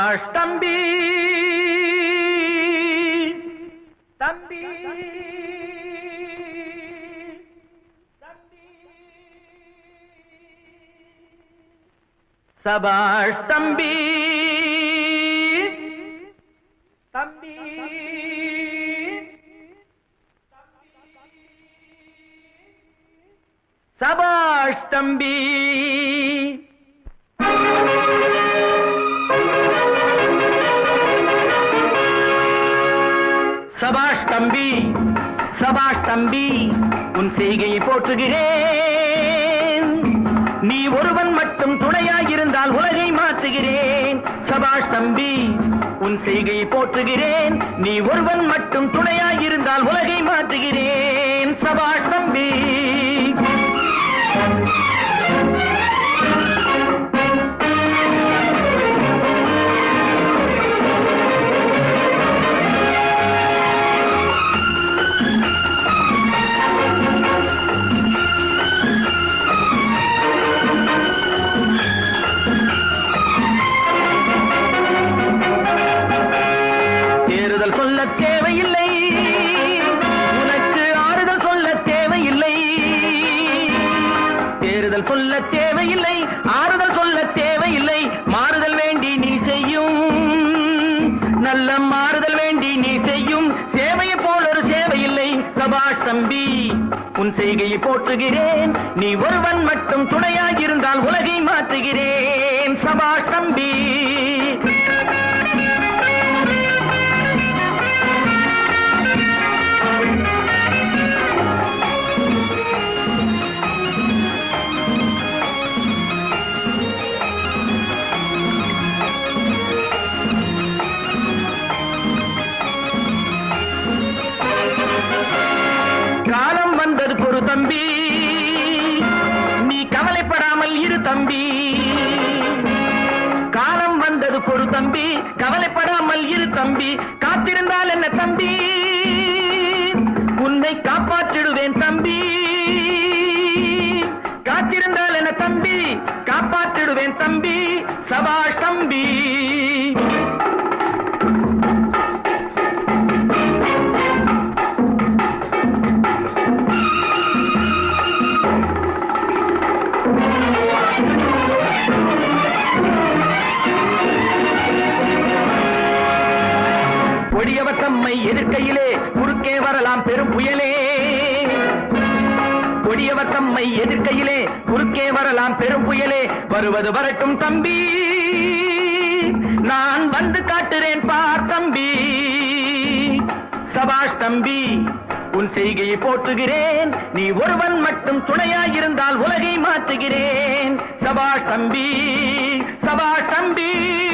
தம்பி தம்பி சபாஷ் தம்பி தம்பி சபாஷ் தம்பி சபாஷ் தம்பி சபாஷ் தம்பி உன் செய்கையை போற்றுகிறேன் நீ ஒருவன் மட்டும் துணையாயிருந்தால் உலகை மாற்றுகிறேன் சபாஷ் தம்பி உன் செய்கையை போற்றுகிறேன் நீ ஒருவன் மட்டும் துணையாயிருந்தால் உலகை மாற்றுகிறேன் சபாஷ் தம்பி தேறுதல் சொல்ல தேவையில்லை உனக்கு ஆறுதல் சொல்ல தேவையில்லை தேறுதல் சொல்ல தேவையில்லை ஆறுதல் சொல்ல தேவையில்லை மாறுதல் வேண்டி நீ செய்யும் நல்ல மாறுதல் வேண்டி நீ செய்யும் சேவையை போல் ஒரு சேவையில்லை சபாஷ் தம்பி உன் செய்கையை போற்றுகிறேன் நீ ஒருவன் மட்டும் துணையாகிருந்தால் உலகை மாற்றுகிறேன் சபாஷ் தம்பி காலம் வந்தது பொறு தம்பி நீ கவலைப்படாமல் இரு தம்பி காலம் வந்தது பொறு தம்பி கவலைப்படாமல் இரு தம்பி காத்திருந்தால் என்ன தம்பி உன்னை காப்பாற்றிடுவேன் தம்பி காத்திருந்தால் என்ன தம்பி காப்பாற்றிடுவேன் தம்பி சபாஷ் தம்பி கொடியவர் தம்மை எதிர்க்கையிலே குறுக்கே வரலாம் பெரும் புயலே கொடியவர் தம்மை எதிர்க்கையிலே குறுக்கே வரலாம் பெரும் புயலே வருவது வரட்டும் தம்பி நான் வந்து காட்டுறேன் பார் தம்பி சபாஷ் தம்பி உன் செய்கையை போற்றுகிறேன் நீ ஒருவன் மட்டும் துணையாயிருந்தால் உலகை மாற்றுகிறேன் சபாஷ் தம்பி சபாஷ் தம்பி